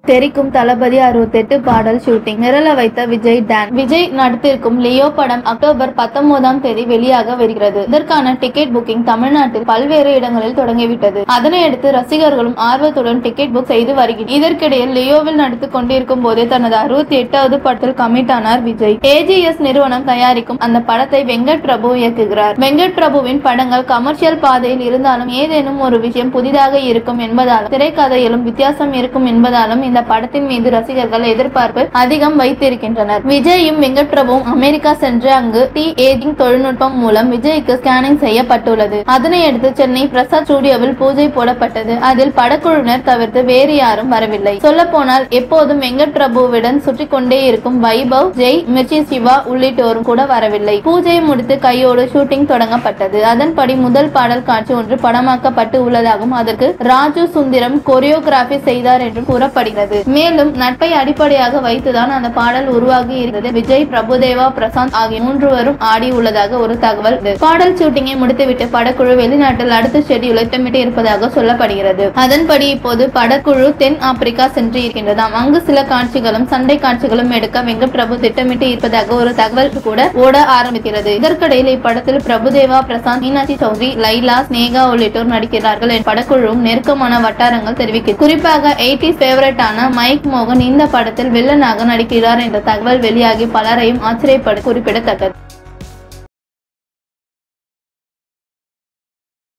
தெரிக்கும் தளபதி அறுபத்தெட்டு பாடல் ஷூட்டிங் நிரல வைத்த விஜய் டான் விஜய் நடித்திருக்கும் லியோ படம் அக்டோபர் பத்தொன்பதாம் தேதி வெளியாக வருகிறது இதற்கான டிக்கெட் புக்கிங் தமிழ்நாட்டில் பல்வேறு இடங்களில் தொடங்கிவிட்டது அதனையடுத்து ரசிகர்களும் ஆர்வத்துடன் டிக்கெட் புக் செய்து வருகிறார் இதற்கிடையில் லியோவில் நடித்துக் கொண்டிருக்கும் போதே தனது அறுபத்தி எட்டாவது படத்தில் கமிட் ஆனார் விஜய் ஏஜிஎஸ் நிறுவனம் தயாரிக்கும் அந்த படத்தை வெங்கட் பிரபு இயக்குகிறார் வெங்கட் பிரபுவின் படங்கள் கமர்ஷியல் பாதையில் இருந்தாலும் ஏதேனும் ஒரு விஷயம் புதிதாக இருக்கும் என்பதாலும் திரைக்கதையிலும் வித்தியாசம் இருக்கும் என்பதாலும் இந்த படத்தின் மீது ரசிகர்கள் எதிர்பார்ப்பு அதிகம் வைத்திருக்கின்றனர் விஜயும் வெங்கட் பிரபுவும் அமெரிக்கா சென்று அங்கு டி ஏஜிங் தொழில்நுட்பம் மூலம் விஜய்க்கு ஸ்கேனிங் செய்யப்பட்டுள்ளது அதனையடுத்து சென்னை பிரசாத் ஸ்டுடியோவில் பூஜை போடப்பட்டது அதில் படக்குழுவினர் தவிர்த்து வேறு யாரும் வரவில்லை சொல்ல போனால் எப்போதும் வெங்கட் பிரபுவுடன் சுற்றி கொண்டே இருக்கும் வைபவ் ஜெய் மிர்ச்சி சிவா உள்ளிட்டோரும் கூட வரவில்லை பூஜையை முடித்து கையோடு ஷூட்டிங் தொடங்கப்பட்டது அதன்படி முதல் பாடல் காட்சி ஒன்று படமாக்கப்பட்டு உள்ளதாகவும் அதற்கு ராஜு சுந்தரம் கொரியோகிராபி செய்தார் என்றும் கூறப்படுகிறது மேலும் நட்பை அடிப்படையாக வைத்துதான் அந்த பாடல் உருவாகி இருந்தது விஜய் பிரபுதேவா பிரசாந்த் ஆகிய மூன்றுவரும் ஆடி உள்ளதாக ஒரு தகவல் உள்ளது. பாடல் ஷூட்டிங்கை முடித்துவிட்டு படக்குழு வெளிநாட்டில் அடுத்த ஷெட்யூலை திட்டமிட்டு இருப்பதாக சொல்லப்படுகிறது அதன்படி இப்போது படக்குழு தென் ஆப்பிரிக்கா சென்று இருக்கின்றதாம் அங்கு சில காட்சிகளும் சண்டை காட்சிகளும் எடுக்க வெங்கட் பிரபு திட்டமிட்டு இருப்பதாக ஒரு தகவல் கூட ஓட ஆரம்பிக்கிறது இதற்கிடையில் இப்படத்தில் பிரபுதேவா பிரசாந்த் மீனாட்சி சௌத்ரி லைலா ஸ்னேகா உள்ளிட்டோர் நடிக்கிறார்கள் என படக்குழுவும் நெருக்கமான வட்டாரங்கள் தெரிவிக்கிறது குறிப்பாக எயிட்டி ஃபேவரட்டான மைக் மோகன் இந்த படத்தில் வில்லனாக நடிக்கிறார் என்ற தகவல் வெளியாகி பலரையும் ஆச்சரியப்பட குறிப்பிடத்தக்கது